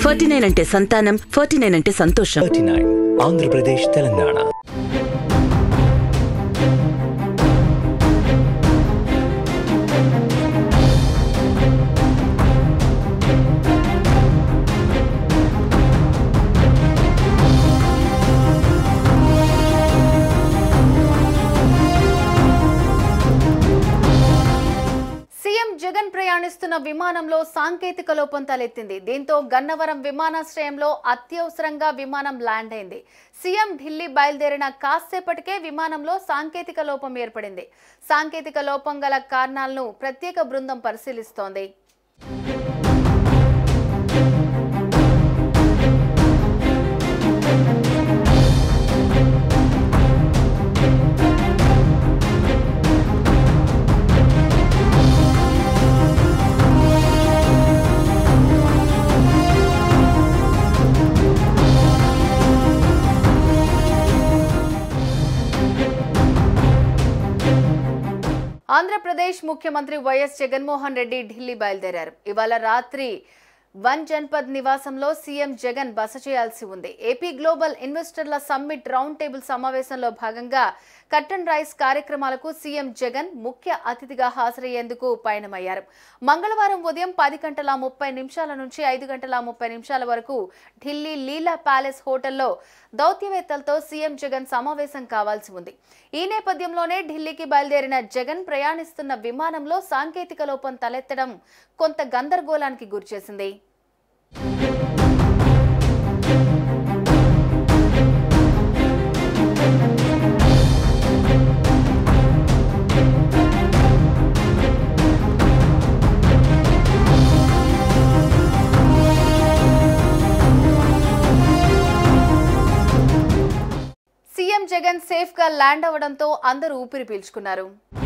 forty nine అంటే సంతానం forty nine అంటే సంతోషం thirty nine Andhra Pradesh Telangana CM Jagan ప్రయాణిస్తున్న విమానంలో సాంకేతిక లోపం తలెత్తింది దీంతో గన్నవరం విమానాశ్రయంలో అత్యవసరంగా విమానం ల్యాండ్ అయింది సీఎం ఢిల్లీ బయలుదేరిన కాసేపటికే విమానంలో సాంకేతిక లోపం ఏర్పడింది సాంకేతిక లోపం గల కారణాలను ప్రత్యేక బృందం పరిశీలిస్తోంది ఆంధ్రప్రదేశ్ ముఖ్యమంత్రి వైఎస్ జగన్మోహన్ రెడ్డి ఢిల్లీ బయలుదేరారు ఇవాళ రాత్రి వన్ జన్పద్ నివాసంలో సీఎం జగన్ బస చేయాల్సి ఉంది ఏపీ గ్లోబల్ ఇన్వెస్టర్ల సమ్మిట్ రౌండ్ టేబుల్ సమావేశంలో భాగంగా కట్టన్ రైస్ కార్యక్రమాలకు సీఎం జగన్ ముఖ్య అతిథిగా హాజరయ్యేందుకు పయనమయ్యారు మంగళవారం ఉదయం పది గంటల ముప్పై నిమిషాల నుంచి ఐదు గంటల ముప్పై నిమిషాల వరకు ఢిల్లీ లీలా ప్యాలెస్ హోటల్లో దౌత్యవేత్తలతో సీఎం జగన్ సమావేశం కావాల్సి ఉంది ఈ నేపథ్యంలోనే ఢిల్లీకి బయలుదేరిన జగన్ ప్రయాణిస్తున్న విమానంలో సాంకేతిక లోపం తలెత్తడం కొంత గందరగోళానికి గురిచేసింది సీఎం జగన్ సేఫ్ గా ల్యాండ్ అవ్వడంతో అందరూ ఊపిరి పీల్చుకున్నారు